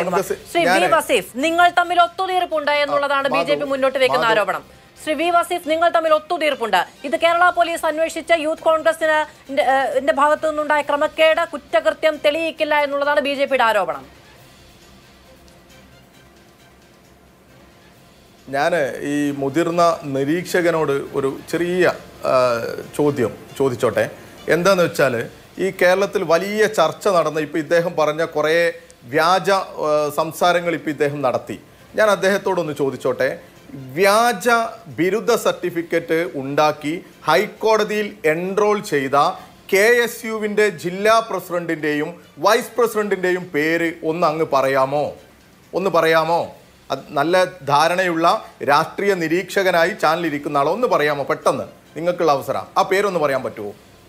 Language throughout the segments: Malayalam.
ജയകുമാർ കോൺഗ്രസ് ശ്രീ വി ഞാന് വസീഫ് നിങ്ങൾ തമ്മിൽ ഒത്തുതീർപ്പുണ്ട് എന്നുള്ളതാണ് ബി ജെ പി മാധു, മുന്നോട്ട് വെക്കുന്ന മാധു. ആരോപണം ശ്രീ വി വസീഫ് നിങ്ങൾ തമ്മിൽ ഒത്തുതീർപ്പുണ്ട് ഇത് കേരള പോലീസ് അന്വേഷിച്ച യൂത്ത് കോൺഗ്രസിന് ന്റെ, ഏഹ്, ന്റെ ഭാഗത്തു നിന്നുണ്ടായ ക്രമക്കേട് കുറ്റകൃത്യം തെളിയിക്കില്ല എന്നുള്ളതാണ് ബി ജെ പിയുടെ ആരോപണം ഞാൻ ഈ മുതിർന്ന നിരീക്ഷകനോട് ഒരു ചെറിയ ആ, ചോദ്യം ചോദിച്ചോട്ടെ എന്താന്ന് വെച്ചാൽ ഈ കേരളത്തിൽ വലിയ ചർച്ച നടന്ന ഇപ്പോൾ ഇദ്ദേഹം പറഞ്ഞ കുറേ വ്യാജ ആ, സംസാരങ്ങൾ ഇപ്പോൾ ഇദ്ദേഹം നടത്തി ഞാൻ അദ്ദേഹത്തോടൊന്ന് ചോദിച്ചോട്ടെ വ്യാജ ബിരുദ സർട്ടിഫിക്കറ്റ് ഉണ്ടാക്കി ഹൈക്കോടതിയിൽ എൻറോൾ ചെയ്ത കെ എസ് യുവിൻ്റെ ജില്ലാ പ്രസിഡന്റിൻ്റെയും വൈസ് പ്രസിഡന്റിൻ്റെയും പേര് ഒന്ന് അങ്ങ് പറയാമോ ഒന്ന് പറയാമോ അത് നല്ല ധാരണയുള്ള രാഷ്ട്രീയ നിരീക്ഷകനായി ചാനലിൽ ഇരിക്കുന്ന ആളോ ഒന്ന് പറയാമോ പെട്ടെന്ന് നിങ്ങൾക്കുള്ള അവസരം ആ പേരൊന്ന് പറയാൻ പറ്റുമോ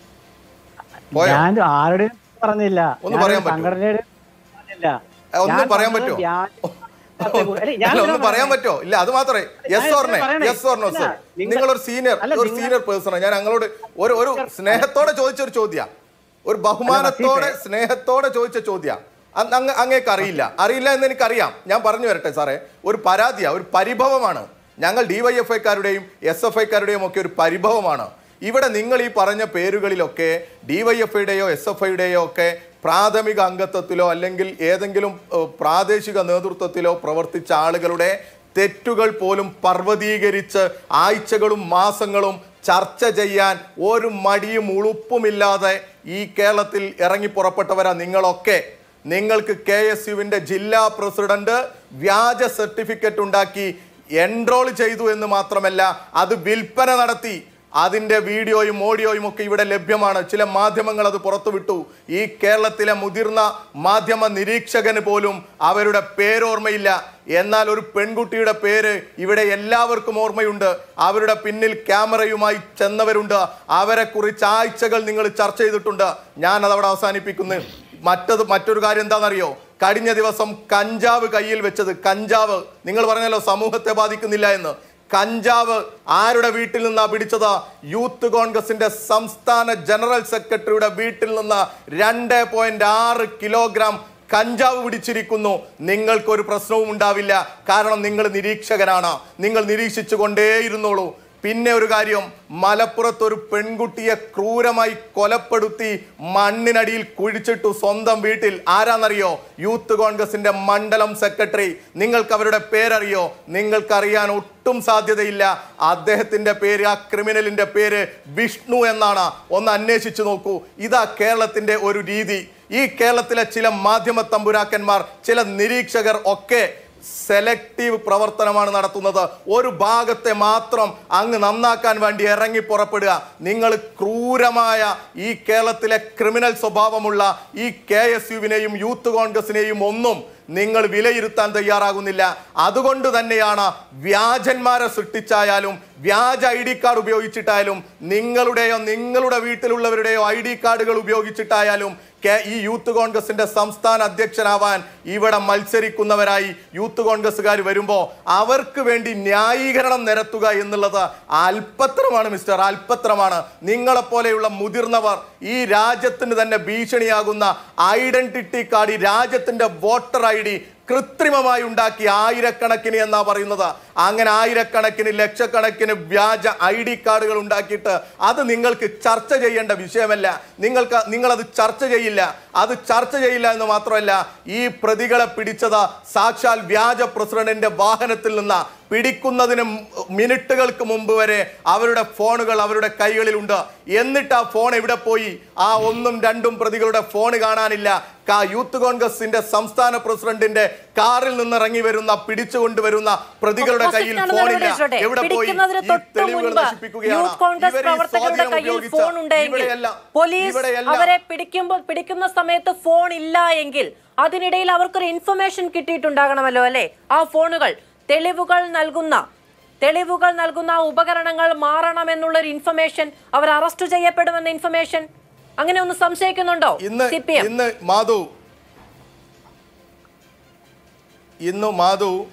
പോയോ ഞാൻ ആരുടെയും പറഞ്ഞില്ല ഒന്ന് ഞാൻ പറയാൻ ഒരു പറ്റുമോ? സംഘടനയുടെ പറഞ്ഞില്ല ഏ, ഒന്ന് ഞാൻ പറയാൻ പറഞ്ഞത് പറ്റുമോ വ്യാജ- അല്ല, ഞാൻ അല്ല, ഒന്ന് ഇതിനെ പറയാൻ പറഞ്ഞത്. പറ്റുമോ ഇല്ല അത് മാത്രമേ യെസ് ഞാൻ ഓർണേ പറയണേ. യെസ് ഓർണോ അല്ല, സർ നിങ്ങൾ- നിങ്ങളൊരു സീനിയർ അല്ല, ഒരു നിങ്ങൾ- സീനിയർ പേഴ്സണാണ് ഞാൻ ഞങ്ങളോട് ഒരു ഒരു സ്നേഹത്തോടെ ചോദിച്ചൊരു ചോദ്യ ഒരു ബഹുമാനത്തോടെ വസീഫേ. സ്നേഹത്തോടെ ചോദിച്ച ചോദ്യ അങ്ങ് അങ്ങേക്ക് അറിയില്ല അറിയില്ല എന്ന് എനിക്കറിയാം ഞാൻ പറഞ്ഞു വരട്ടെ സാറേ ഒരു പരാതിയാ ഒരു പരിഭവമാണ് ഞങ്ങൾ ഡിവൈഎഫ്ഐക്കാരുടെയും എസ് എഫ് ഐക്കാരുടെയും ഒക്കെ ഒരു പരിഭവമാണ് ഇവിടെ നിങ്ങൾ ഈ പറഞ്ഞ പേരുകളിലൊക്കെ ഡിവൈഎഫ്ഐയുടെയോ എസ് എഫ് ഐയുടെയോ ഒക്കെ പ്രാഥമിക അംഗത്വത്തിലോ അല്ലെങ്കിൽ ഏതെങ്കിലും ഏഹ്, പ്രാദേശിക നേതൃത്വത്തിലോ പ്രവർത്തിച്ച ആളുകളുടെ തെറ്റുകൾ പോലും പർവ്വതീകരിച്ച് ആഴ്ചകളും മാസങ്ങളും ചർച്ച ചെയ്യാൻ ഒരു മടിയും ഉളുപ്പുമില്ലാതെ ഈ കേരളത്തിൽ ഇറങ്ങി പുറപ്പെട്ടവരാ നിങ്ങളൊക്കെ നിങ്ങൾക്ക് കെ എസ് യുവിൻ്റെ ജില്ലാ പ്രസിഡന്റ് വ്യാജ സർട്ടിഫിക്കറ്റ് ഉണ്ടാക്കി എൻറോൾ ചെയ്തു എന്ന് മാത്രമല്ല അത് വിൽപ്പന നടത്തി അതിൻ്റെ വീഡിയോയും ഓഡിയോയും ഒക്കെ ഇവിടെ ലഭ്യമാണ് ചില മാധ്യമങ്ങൾ അത് പുറത്തുവിട്ടു ഈ കേരളത്തിലെ മുതിർന്ന മാധ്യമ നിരീക്ഷകന് പോലും അവരുടെ പേരോർമ്മയില്ല എന്നാൽ ഒരു പെൺകുട്ടിയുടെ പേര് ഇവിടെ എല്ലാവർക്കും ഓർമ്മയുണ്ട് അവരുടെ പിന്നിൽ ക്യാമറയുമായി ചെന്നവരുണ്ട് അവരെ കുറിച്ച് ആഴ്ചകൾ നിങ്ങൾ ചർച്ച ചെയ്തിട്ടുണ്ട് ഞാൻ അതവിടെ അവസാനിപ്പിക്കുന്നു മറ്റത് മറ്റൊരു കാര്യം എന്താണെന്നറിയോ കഴിഞ്ഞ ദിവസം കഞ്ചാവ് കയ്യിൽ വെച്ചത് കഞ്ചാവ് നിങ്ങൾ പറഞ്ഞല്ലോ സമൂഹത്തെ ബാധിക്കുന്നില്ല എന്ന് കഞ്ചാവ് ആരുടെ വീട്ടിൽ നിന്നാ പിടിച്ചത് യൂത്ത് കോൺഗ്രസിന്റെ സംസ്ഥാന ജനറൽ സെക്രട്ടറിയുടെ വീട്ടിൽ നിന്ന് രണ്ട് പോയിന്റ് ആറ് കിലോഗ്രാം കഞ്ചാവ് പിടിച്ചിരിക്കുന്നു നിങ്ങൾക്കൊരു പ്രശ്നവും ഉണ്ടാവില്ല കാരണം നിങ്ങൾ നിരീക്ഷകനാണ് നിങ്ങൾ നിരീക്ഷിച്ചു കൊണ്ടേയിരുന്നോളൂ പിന്നെ ഒരു കാര്യം മലപ്പുറത്ത് ഒരു പെൺകുട്ടിയെ ക്രൂരമായി കൊലപ്പെടുത്തി മണ്ണിനടിയിൽ കുഴിച്ചിട്ടു സ്വന്തം വീട്ടിൽ ആരാന്നറിയോ യൂത്ത് കോൺഗ്രസിന്റെ മണ്ഡലം സെക്രട്ടറി നിങ്ങൾക്ക് അവരുടെ പേരറിയോ നിങ്ങൾക്കറിയാൻ ഒട്ടും സാധ്യതയില്ല അദ്ദേഹത്തിന്റെ പേര് ആ ക്രിമിനലിന്റെ പേര് വിഷ്ണു എന്നാണ് ഒന്ന് അന്വേഷിച്ചു നോക്കൂ ഇതാ കേരളത്തിന്റെ ഒരു രീതി ഈ കേരളത്തിലെ ചില മാധ്യമ തമ്പുരാക്കന്മാർ ചില നിരീക്ഷകർ ഒക്കെ സെലക്റ്റീവ് പ്രവർത്തനമാണ് നടത്തുന്നത് ഒരു ഭാഗത്തെ മാത്രം അങ്ങ് നന്നാക്കാൻ വേണ്ടി ഇറങ്ങി പുറപ്പെടുക നിങ്ങൾ ക്രൂരമായ ഈ കേരളത്തിലെ ക്രിമിനൽ സ്വഭാവമുള്ള ഈ കെ എസ് യുവിനെയും യൂത്ത് കോൺഗ്രസിനെയും ഒന്നും നിങ്ങൾ വിലയിരുത്താൻ തയ്യാറാകുന്നില്ല അതുകൊണ്ട് തന്നെയാണ് വ്യാജന്മാരെ സൃഷ്ടിച്ചായാലും വ്യാജ ഐ ഡി കാർഡ് ഉപയോഗിച്ചിട്ടായാലും നിങ്ങളുടെയോ നിങ്ങളുടെ വീട്ടിലുള്ളവരുടെയോ ഐ ഡി കാർഡുകൾ ഉപയോഗിച്ചിട്ടായാലും കെ- ഈ യൂത്ത് കോൺഗ്രസിന്റെ സംസ്ഥാന അധ്യക്ഷനാവാൻ ഇവിടെ മത്സരിക്കുന്നവരായി യൂത്ത് കോൺഗ്രസ്സുകാർ വരുമ്പോൾ അവർക്ക് വേണ്ടി ന്യായീകരണം നിരത്തുക എന്നുള്ളത് അല്പത്രമാണ് മിസ്റ്റർ അല്പത്രമാണ് നിങ്ങളെപ്പോലെയുള്ള മുതിർന്നവർ ഈ രാജ്യത്തിന് തന്നെ ഭീഷണിയാകുന്ന ഐഡന്റിറ്റി കാർഡ് ഈ രാജ്യത്തിന്റെ വോട്ടർ ഐ ഡി കൃത്രിമമായി ഉണ്ടാക്കി ആയിരക്കണക്കിന് എന്നാ പറയുന്നത് അങ്ങനെ ആയിരക്കണക്കിന് ലക്ഷക്കണക്കിന് വ്യാജ ഐ ഡി കാർഡുകൾ ഉണ്ടാക്കിയിട്ട് അത് നിങ്ങൾക്ക് ചർച്ച ചെയ്യേണ്ട വിഷയമല്ല നിങ്ങൾക്ക് നിങ്ങളത് ചർച്ച ചെയ്യില്ല അത് ചർച്ച ചെയ്യില്ല എന്ന് മാത്രമല്ല ഈ പ്രതികളെ പിടിച്ചത് സാക്ഷാൽ വ്യാജ പ്രസിഡന്റിന്റെ വാഹനത്തിൽ നിന്ന് പിടിക്കുന്നതിന് മിനിറ്റുകൾക്ക് മുമ്പ് വരെ അവരുടെ ഫോണുകൾ അവരുടെ കൈകളിലുണ്ട് എന്നിട്ട് ആ ഫോൺ എവിടെ പോയി ആ ഒന്നും രണ്ടും പ്രതികളുടെ ഫോൺ കാണാനില്ല കാ- യൂത്ത് കോൺഗ്രസിന്റെ സംസ്ഥാന പ്രസിഡന്റിന്റെ കാറിൽ നിന്ന് ഇറങ്ങി വരുന്ന പിടിച്ചുകൊണ്ടുവരുന്ന പ്രതികളുടെ കയ്യിൽ ഞാൻ ഫോണില്ല നിർദ്ദേശിച്ചോട്ടെ. എവിടെ പോയി പിടിക്കുന്നതിന് ഈ തൊട്ട് തെളിവുകൾ മുൻപ് നശിപ്പിക്കുകയാണ്. യൂത്ത് കോൺഗ്രസ് ഇവർ ഈ പ്രവർത്തകരുടെ സ്വാധീനം കയ്യിൽ ഉപയോഗിച്ച ഫോൺ ഉണ്ടെങ്കിൽ ഇവിടെയെല്ലാം- പോലീസ് ഇവിടെയെല്ലാം- അവരെ പിടിക്കുമ്പോൾ പിടിക്കുന്ന സമയത്ത് ഫോൺ ഇല്ല എങ്കിൽ അതിനിടയിൽ അവർക്കൊരു ഇൻഫർമേഷൻ കിട്ടിയിട്ടുണ്ടാകണമല്ലോ അല്ലെ ആ ഫോണുകൾ തെളിവുകൾ നൽകുന്ന തെളിവുകൾ നൽകുന്ന ആ ഉപകരണങ്ങൾ മാറണമെന്നുള്ളൊരു ഇൻഫർമേഷൻ അവർ അറസ്റ്റ് ചെയ്യപ്പെടുമെന്ന ഇൻഫർമേഷൻ അങ്ങനെ ഒന്ന് സംശയിക്കുന്നുണ്ടോ ഇന്ന് സി പി എം ഇന്ന് മാധു ഇന്ന് മാധു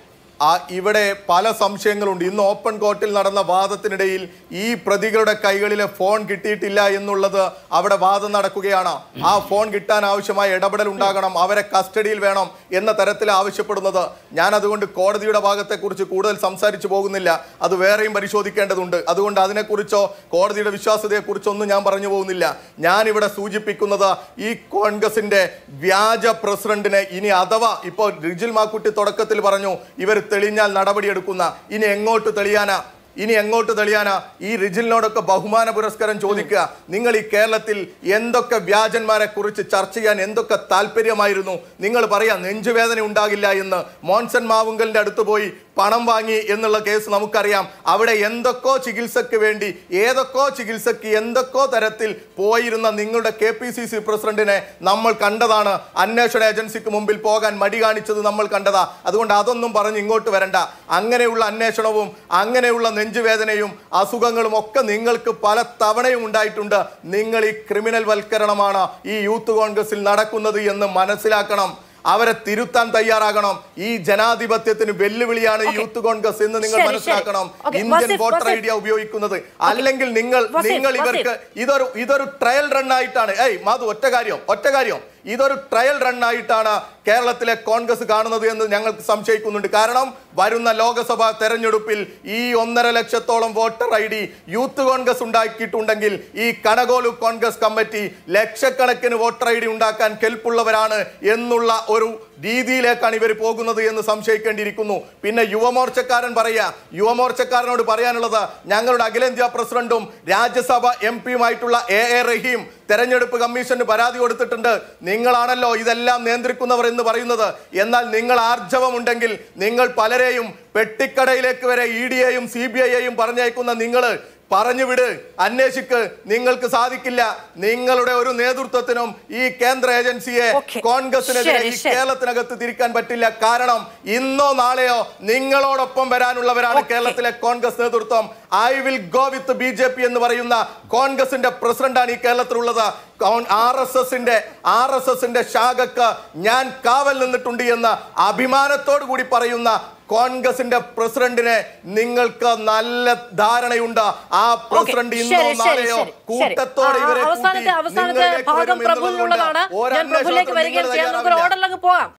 ആ ഇവിടെ പല സംശയങ്ങളുണ്ട് ഇന്ന് ഓപ്പൺ കോർട്ടിൽ നടന്ന വാദത്തിനിടയിൽ ഈ പ്രതികളുടെ കൈകളിലെ ഫോൺ കിട്ടിയിട്ടില്ല എന്നുള്ളത് അവിടെ വാദം നടക്കുകയാണ് ആ ഫോൺ കിട്ടാൻ ആവശ്യമായ ഇടപെടൽ ഉണ്ടാകണം അവരെ കസ്റ്റഡിയിൽ വേണം എന്ന തരത്തിൽ ആവശ്യപ്പെടുന്നത് ഞാൻ അതുകൊണ്ട് കോടതിയുടെ ഭാഗത്തെക്കുറിച്ച് കൂടുതൽ സംസാരിച്ചു പോകുന്നില്ല അത് വേറെയും പരിശോധിക്കേണ്ടതുണ്ട് അതുകൊണ്ട് അതിനെക്കുറിച്ചോ കോടതിയുടെ വിശ്വാസ്യതയെക്കുറിച്ചൊന്നും ഞാൻ പറഞ്ഞു പോകുന്നില്ല ഞാൻ ഇവിടെ സൂചിപ്പിക്കുന്നത് ഈ കോൺഗ്രസിന്റെ വ്യാജ പ്രസിഡന്റിനെ ഇനി അഥവാ ഇപ്പോൾ റിജിൽ മാക്കുട്ടി തുടക്കത്തിൽ പറഞ്ഞു ഇവർ തെളിഞ്ഞാൽ നടപടിയെടുക്കുന്ന ഇനി എങ്ങോട്ട് തെളിയാനാ ഇനി എങ്ങോട്ട് തെളിയാനാ ഈ റിജിലിനോടൊക്കെ ബഹുമാന പുരസ്കാരം ചോദിക്കുക നിങ്ങൾ ഈ കേരളത്തിൽ എന്തൊക്കെ വ്യാജന്മാരെ കുറിച്ച് ചർച്ച ചെയ്യാൻ എന്തൊക്കെ താല്പര്യമായിരുന്നു നിങ്ങൾ പറയാം നെഞ്ചുവേദന ഉണ്ടാകില്ല എന്ന് മോൻസൺ മാവുങ്കലിന്റെ അടുത്ത് പോയി പണം വാങ്ങി എന്നുള്ള കേസ് നമുക്കറിയാം അവിടെ എന്തൊക്കെയോ ചികിത്സയ്ക്ക് വേണ്ടി ഏതൊക്കെയോ ചികിത്സയ്ക്ക് എന്തൊക്കെയോ തരത്തിൽ പോയിരുന്ന നിങ്ങളുടെ കെ പി സി സി പ്രസിഡന്റിനെ നമ്മൾ കണ്ടതാണ് അന്വേഷണ ഏജൻസിക്ക് മുമ്പിൽ പോകാൻ മടി കാണിച്ചത് നമ്മൾ കണ്ടതാ അതുകൊണ്ട് അതൊന്നും പറഞ്ഞ് ഇങ്ങോട്ട് വരണ്ട അങ്ങനെയുള്ള അന്വേഷണവും അങ്ങനെയുള്ള നെഞ്ചുവേദനയും അസുഖങ്ങളും ഒക്കെ നിങ്ങൾക്ക് പല തവണയും ഉണ്ടായിട്ടുണ്ട് നിങ്ങൾ ഈ ക്രിമിനൽ വൽക്കരണമാണ് ഈ യൂത്ത് കോൺഗ്രസിൽ നടക്കുന്നത് എന്ന് മനസ്സിലാക്കണം അവരെ തിരുത്താൻ തയ്യാറാകണം ഈ ജനാധിപത്യത്തിന് വെല്ലുവിളിയാണ് ഈ Okay. യൂത്ത് കോൺഗ്രസ് എന്ന് നിങ്ങൾ ശരി, മനസ്സിലാക്കണം ശരി. Okay, Indian Vaseef, voter Vaseef. ഐഡിയ ഉപയോഗിക്കുന്നത് അല്ലെങ്കിൽ നിങ്ങൾ വസീഫ്, നിങ്ങൾ ഇവർക്ക് ഇതൊരു ഇതൊരു ട്രയൽ റൺ ആയിട്ടാണ് ഏയ് മാധു ഒറ്റ കാര്യം ഒറ്റ കാര്യം ഇതൊരു ട്രയൽ റൺ ആയിട്ടാണ് കേരളത്തിലെ കോൺഗ്രസ് കാണുന്നത് എന്ന് ഞങ്ങൾക്ക് സംശയിക്കുന്നുണ്ട് കാരണം വരുന്ന ലോക്സഭാ തെരഞ്ഞെടുപ്പിൽ ഈ ഒന്നര ലക്ഷത്തോളം voter I D youth Congress ഉണ്ടാക്കിയിട്ടുണ്ടെങ്കിൽ ഈ കനകോലു കോൺഗ്രസ് കമ്മിറ്റി ലക്ഷക്കണക്കിന് വോട്ടർ ഐ ഡി ഉണ്ടാക്കാൻ കെൽപ്പുള്ളവരാണ് എന്നുള്ള ഒരു രീതിയിലേക്കാണ് ഇവർ പോകുന്നത് എന്ന് സംശയിക്കേണ്ടിയിരിക്കുന്നു പിന്നെ യുവമോർച്ചക്കാരൻ പറയാ യുവമോർച്ചക്കാരനോട് പറയാനുള്ളത് ഞങ്ങളുടെ അഖിലേന്ത്യാ പ്രസിഡന്റും രാജ്യസഭ എം പിയുമായിട്ടുള്ള എ എ റഹീം തെരഞ്ഞെടുപ്പ് കമ്മീഷന് പരാതി കൊടുത്തിട്ടുണ്ട് നിങ്ങളാണല്ലോ ഇതെല്ലാം നിയന്ത്രിക്കുന്നവർ എന്ന് പറയുന്നത് എന്നാൽ നിങ്ങൾ ആർജവമുണ്ടെങ്കിൽ നിങ്ങൾ പലരെയും പെട്ടിക്കടയിലേക്ക് വരെ ഇ ഡിയെയും സി ബി ഐയെയും പറഞ്ഞയക്കുന്ന നിങ്ങൾ പറഞ്ഞു വിട് അന്വേഷിക്ക് നിങ്ങൾക്ക് സാധിക്കില്ല നിങ്ങളുടെ ഒരു നേതൃത്വത്തിനും ഈ കേന്ദ്ര ഏജൻസിയെ Okay. കോൺഗ്രസിനെതിരെ ശരി, ഈ ശരി. കേരളത്തിനകത്ത് തിരിക്കാൻ പറ്റില്ല കാരണം ഇന്നോ നാളെയോ നിങ്ങളോടൊപ്പം വരാനുള്ളവരാണ് Okay. കേരളത്തിലെ കോൺഗ്രസ് നേതൃത്വം I will go with B J P എന്ന് പറയുന്ന കോൺഗ്രസിന്റെ പ്രസിഡന്റാണ് ഈ കേരളത്തിലുള്ളത് ആർ എസ് എസിന്റെ ആർ എസ് എസിന്റെ ശാഖക്ക് ഞാൻ കാവൽ നിന്നിട്ടുണ്ട് എന്ന് അഭിമാനത്തോടു കൂടി പറയുന്ന കോൺഗ്രസിന്റെ പ്രസിഡന്റിനെ നിങ്ങൾക്ക് നല്ല ധാരണയുണ്ട് ആ പ്രസിഡന്റ് ശരി, ഇന്നോ ശരി, നാളെയോ ശരി, ശരി. കൂട്ടത്തോടെ ആ, ഇവരെ അവസാനത്തെ കൂട്ടി അവസാനത്തെ നിങ്ങളിലേക്ക് ഭാഗം വരും പ്രഭുവിനുള്ളതാണ് എന്നുള്ളതുകൊണ്ട് ഞാൻ പ്രഭുവിലേക്ക് ഒരന്വേഷണത്തിനും വരികയും നിങ്ങൾ ചെയ്യാം നമുക്ക് തയ്യാറാവില്ല. ഓർഡറിലേക്ക് പോകാം